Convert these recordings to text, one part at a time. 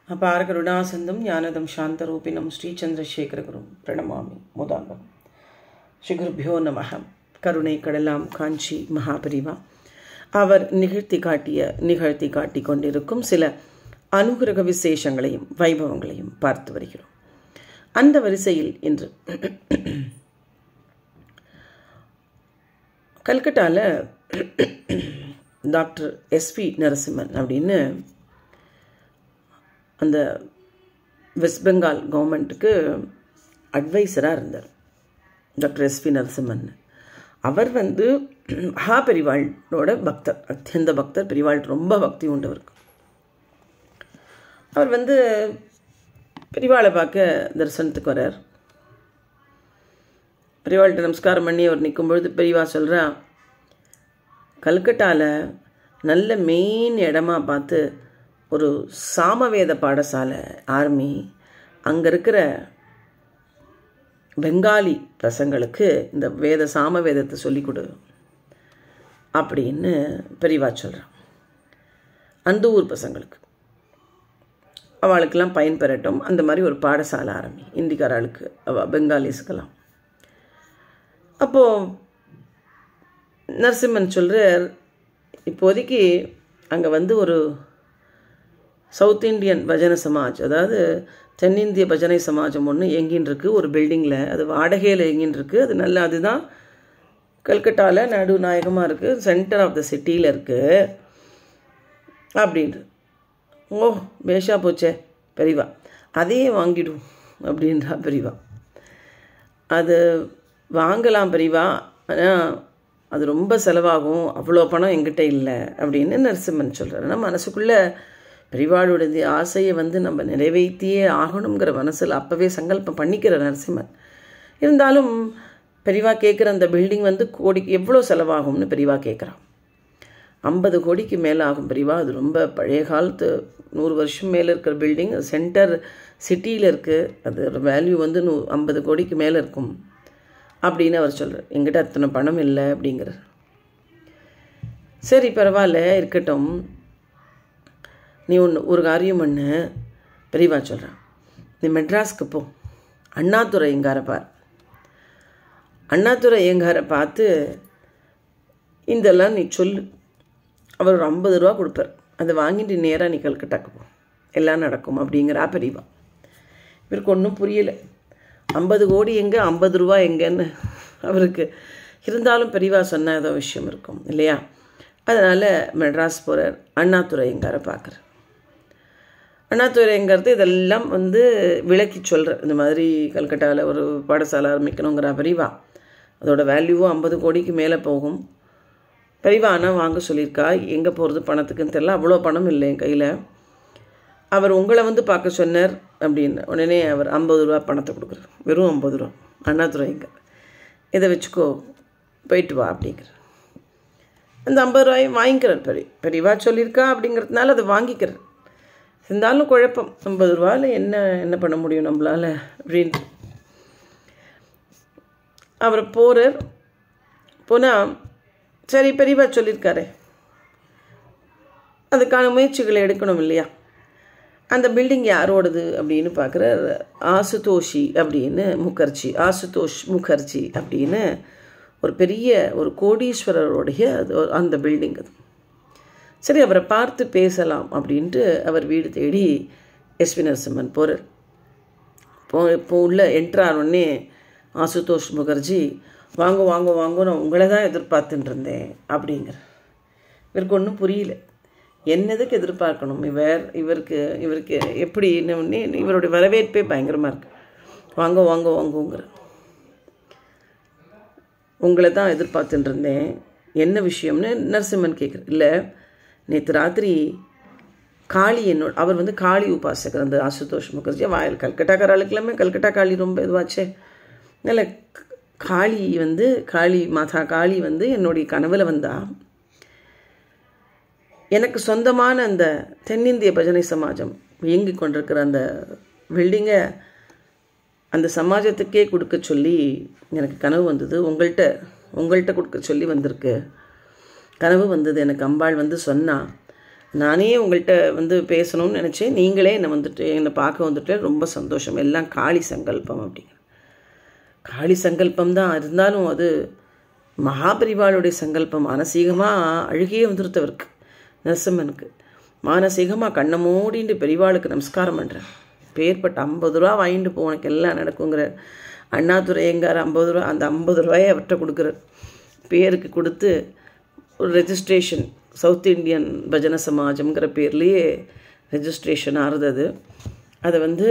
அபார கருணாசந்தம் ஞானதம் சாந்தரூபிணம் ஸ்ரீச்சந்திரசேகரகுரும் பிரணமாமி முதாங்கம் ஸ்ரீகுருபியோ நமக கருணை கடலாம் காஞ்சி மகாபரிவா அவர் நிகழ்த்தி காட்டிய நிகழ்த்தி காட்டி கொண்டிருக்கும் சில அனுகிரக விசேஷங்களையும் வைபவங்களையும் பார்த்து வருகிறோம் அந்த வரிசையில் இன்று கல்கட்டாவில் டாக்டர் எஸ்பி நரசிம்மன் அப்படின்னு அந்த வெஸ்ட் பெங்கால் கவர்மெண்ட்டுக்கு அட்வைசராக இருந்தார் டாக்டர் எஸ்பி நரசிம்மன் அவர் வந்து மகா பெரிவாளோட பக்தர் அத்தியந்த பக்தர் பெரிவாள் ரொம்ப பக்தி உண்டவருக்கு அவர் வந்து பெரிவாளை பார்க்க தரிசனத்துக்கு வர்றார் பெரியவாள்கிட்ட நமஸ்காரம் பண்ணி அவர் நிற்கும் பொழுது பெரியவா சொல்கிறா கல்கட்டாவில் நல்ல மெயின் இடமா பார்த்து ஒரு சாமவேத பாடசாலை ஆர்மி அங்கே இருக்கிற பெங்காலி பசங்களுக்கு இந்த வேத சாமவேதத்தை சொல்லிக் கொடு அப்படின்னு பெரியவா சொல்கிறான் அந்த ஊர் பசங்களுக்கு அவளுக்கெல்லாம் பயன் பெறட்டும் அந்த மாதிரி ஒரு பாடசாலை ஆரம்பி இந்திக்காராளுக்கு அவ பெங்காலிஸுக்கெல்லாம் அப்போது நரசிம்மன் சொல்கிறார் இப்போதைக்கு அங்கே வந்து ஒரு சவுத் இண்டியன் பஜன சமாஜ் அதாவது தென்னிந்திய பஜனை சமாஜம் ஒன்று எங்கின்னு இருக்கு ஒரு பில்டிங்கில் அது வாடகையில் எங்கின்னு இருக்கு அது நல்ல அதுதான் கல்கட்டாவில் நடுநாயகமாக இருக்குது சென்டர் ஆஃப் த சிட்டியில் இருக்குது அப்படின்ட்டு ஓ பேஷா போச்சே பெரியவா அதையே வாங்கிடும் அப்படின்றா பெரியவா அது வாங்கலாம் பெரியவா ஆனால் அது ரொம்ப செலவாகும் அவ்வளோ பணம் எங்கிட்ட இல்லை அப்படின்னு நரசிம்மன் சொல்கிறார் ஆனால் மனசுக்குள்ளே பெரிவாளுடைய ஆசையை வந்து நம்ம நிறைவேற்றியே ஆகணுங்கிற மனசில் அப்போவே சங்கல்பம் பண்ணிக்கிற நரசிம்மன் இருந்தாலும் பெரியவா கேட்குற அந்த பில்டிங் வந்து கோடிக்கு எவ்வளோ செலவாகும்னு பெரியவா கேட்குறான் ஐம்பது கோடிக்கு மேலே ஆகும் பெரியவா அது ரொம்ப பழைய காலத்து நூறு வருஷம் மேலே இருக்கிற பில்டிங் சென்டர் சிட்டியில் இருக்குது அது வேல்யூ வந்து நூ ஐம்பது கோடிக்கு மேலே இருக்கும் அப்படின்னு அவர் சொல்கிறார் எங்கிட்ட அத்தனை பணம் இல்லை அப்படிங்கிறார் சரி பரவாயில்ல இருக்கட்டும் நீ ஒன்று ஒரு காரியம் பண்ணு பெரியவா சொல்கிறான் நீ மெட்ராஸ்க்கு போ அண்ணாதுரை எங்கார பார் அண்ணாதுரை எங்கார பார்த்து இதெல்லாம் நீ சொல்லு அவர் ஒரு ஐம்பது ரூபா கொடுப்பார் அதை வாங்கிட்டு நேராக நீ கல்கட்டாக்கு போ எல்லாம் நடக்கும் அப்படிங்கிறா பெரியவா இவருக்கு ஒன்றும் புரியலை ஐம்பது கோடி எங்கே ஐம்பது ரூபா எங்கேன்னு அவருக்கு இருந்தாலும் பெரியவா சொன்ன ஏதோ விஷயம் இருக்கும் இல்லையா அதனால் மெட்ராஸ் போகிறார் அண்ணாதுரை எங்கார பார்க்குறார் அண்ணாதுரை எங்கிறது இதெல்லாம் வந்து விளக்கி சொல்கிறார் இந்த மாதிரி கல்கட்டாவில் ஒரு பாடசாலை ஆரம்பிக்கணுங்கிற பெரியவா அதோட வேல்யூவும் ஐம்பது கோடிக்கு மேலே போகும் பெரியவா ஆனால் வாங்க சொல்லியிருக்கா எங்கே போகிறது பணத்துக்குன்னு தெரில அவ்வளோ பணம் இல்லை என் கையில் அவர் உங்களை வந்து பார்க்க சொன்னார் அப்படின்னு உடனே அவர் ஐம்பது ரூபா பணத்தை கொடுக்குறார் வெறும் ஐம்பது ரூபா அண்ணாதுரைங்க இதை வச்சுக்கோ போயிட்டு வா அப்படிங்கிற அந்த ஐம்பது ரூபாயும் வாங்கிக்கிறார் பெரிய பெரியவா சொல்லியிருக்கா அப்படிங்கிறதுனால அதை வாங்கிக்கிறார் இருந்தாலும் குழப்பம் ஐம்பது ரூபாயில் என்ன என்ன பண்ண முடியும் நம்மளால் அப்படின்ட்டு அவர் போகிறார் போனால் சரி பெரியவா சொல்லியிருக்காரு அதுக்கான முயற்சிகளை எடுக்கணும் இல்லையா அந்த பில்டிங் யாரோடது அப்படின்னு பார்க்குற ஆசுதோஷி அப்படின்னு முகர்ஜி ஆசுதோஷ் முகர்ஜி அப்படின்னு ஒரு பெரிய ஒரு கோடீஸ்வரருடைய அந்த பில்டிங் அது சரி அவரை பார்த்து பேசலாம் அப்படின்ட்டு அவர் வீடு தேடி எஸ்வி நரசிம்மன் போகிறார் போ இப்போ உள்ள என்ட்ரானோடனே ஆசுதோஷ் முகர்ஜி வாங்க வாங்க வாங்க நான் உங்களை தான் எதிர்பார்த்துட்டு இருந்தேன் அப்படிங்கிற இவருக்கு ஒன்றும் புரியல என்னதுக்கு எதிர்பார்க்கணும் இவர் இவருக்கு இவருக்கு எப்படி இவருடைய வரவேற்பே பயங்கரமாக இருக்கு வாங்க வாங்க வாங்குங்கிற உங்களை தான் எதிர்பார்த்துட்டு இருந்தேன் என்ன விஷயம்னு நரசிம்மன் கேட்குற இல்லை நேற்று ராத்திரி காளி என்னோட அவர் வந்து காளி உபாசகர் அந்த ஆசுதோஷ் முகர்ஜி வாயில் கல்கட்டாக்காராளுக்கு எல்லாமே கல்கட்டா காளி ரொம்ப இதுவாச்சே இல்லை காளி வந்து காளி மாதா காளி வந்து என்னுடைய கனவில் வந்தா எனக்கு சொந்தமான அந்த தென்னிந்திய பஜனை சமாஜம் இயங்கி கொண்டிருக்கிற அந்த பில்டிங்கை அந்த சமாஜத்துக்கே கொடுக்க சொல்லி எனக்கு கனவு வந்தது உங்கள்கிட்ட உங்கள்கிட்ட கொடுக்க சொல்லி வந்திருக்கு கனவு வந்தது எனக்கு அம்பாள் வந்து சொன்னா நானே உங்கள்கிட்ட வந்து பேசணும்னு நினச்சேன் நீங்களே என்னை வந்துட்டு என்னை பார்க்க வந்துட்டு ரொம்ப சந்தோஷம் எல்லாம் காளி சங்கல்பம் அப்படிங்கிற காளி சங்கல்பம் தான் இருந்தாலும் அது மகாபரிவாளுடைய சங்கல்பம் மானசீகமாக அழுகியே வந்துருத்தவருக்கு நரசிம்மனுக்கு மானசீகமாக கண்ணை மூடிட்டு பெரிவாளுக்கு நமஸ்காரம் பண்ணுறேன் பேர்பட்ட ஐம்பது ரூபா வாங்கிட்டு போ உனக்கு எல்லாம் நடக்குங்கிற அண்ணாதுரை எங்கார் ஐம்பது ரூபா அந்த ஐம்பது ரூபாயை அவர்கிட்ட கொடுக்குறார் பேருக்கு கொடுத்து ஒரு ரெஜிஸ்ட்ரேஷன் சவுத் இந்தியன் பஜன சமாஜம்ங்கிற பேர்லேயே ரெஜிஸ்ட்ரேஷன் ஆறுது அது அதை வந்து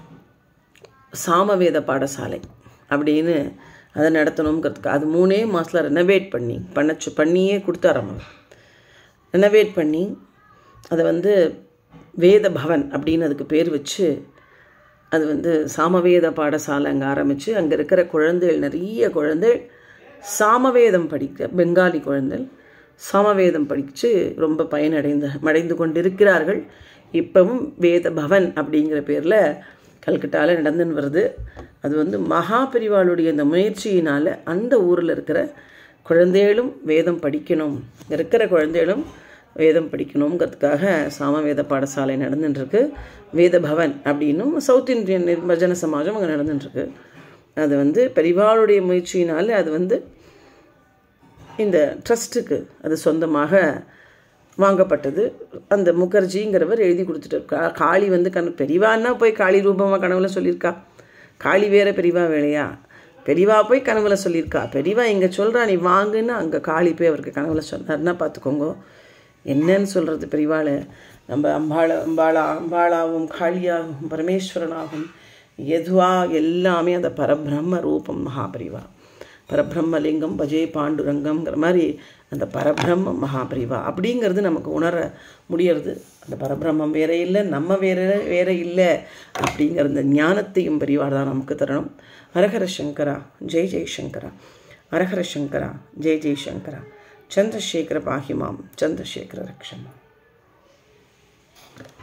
சாமவேத பாடசாலை அப்படின்னு அதை நடத்தணுங்கிறதுக்கு அது மூணே மாதத்தில் ரெனோவேட் பண்ணி பண்ணச்சு பண்ணியே கொடுத்தாராம் அவர் ரெனோவேட் பண்ணி அதை வந்து வேத பவன் அப்படின்னு அதுக்கு பேர் வச்சு அது வந்து சாமவேத பாடசாலை அங்கே ஆரம்பித்து அங்கே இருக்கிற குழந்தைகள் நிறைய குழந்தைகள் சாமவேதம் படிக்க பெங்காலி குழந்தைகள் சாமவேதம் படித்து ரொம்ப பயனடைந்த அடைந்து கொண்டிருக்கிறார்கள் இப்போவும் வேத பவன் அப்படிங்கிற பேரில் கல்கட்டாவில் நடந்துன்னு வருது அது வந்து மகா பெரிவாளுடைய அந்த முயற்சியினால் அந்த ஊரில் இருக்கிற குழந்தைகளும் வேதம் படிக்கணும் இருக்கிற குழந்தைகளும் வேதம் படிக்கணுங்கிறதுக்காக சாமவேத பாடசாலை நடந்துட்டுருக்கு வேத பவன் அப்படின்னும் சவுத் இந்தியன் நிர்பஜன சமாஜம் அங்கே நடந்துட்டுருக்கு அது வந்து பெரிவாளுடைய முயற்சியினால் அது வந்து இந்த ட்ரஸ்ட்டுக்கு அது சொந்தமாக வாங்கப்பட்டது அந்த முகர்ஜிங்கிறவர் எழுதி கொடுத்துட்டார் கா- காளி வந்து கண் பெரிவான்னா போய் காளி ரூபமாக கனவுல சொல்லியிருக்கா காளி வேற பெரிவா வேலையா பெரிவா போய் கனவுல சொல்லியிருக்கா பெரிவா இங்கே சொல்கிறா நீ வாங்குன்னு அங்கே காளி போய் அவருக்கு கனவுல சொன்னார்னா பார்த்துக்கோங்க என்னன்னு சொல்கிறது பெரிவாளை நம்ம அம்பாள அம்பாளா அம்பாளாவும் காளியாகவும் பரமேஸ்வரனாகவும் எதுவா எல்லாமே அந்த பரபிரம்ம ரூபம் மகாபரிவா பரபிரம்மலிங்கம் பஜே பாண்டுரங்கம்ங்கிற மாதிரி அந்த பரபிரம்ம மகாபரிவா அப்படிங்கிறது நமக்கு உணர முடியறது அந்த பரபிரம்மம் வேற இல்லை நம்ம வேற வேற இல்லை அப்படிங்கிற அந்த ஞானத்தையும் பெரியவார் தான் நமக்கு தரணும் ஹரஹர சங்கரா ஜெய் ஜெய் சங்கரா ஹரஹர சங்கரா ஜெய் ஜெய் சங்கரா சந்திரசேகர பாகிமாம் சந்திரசேகர ரக்ஷமா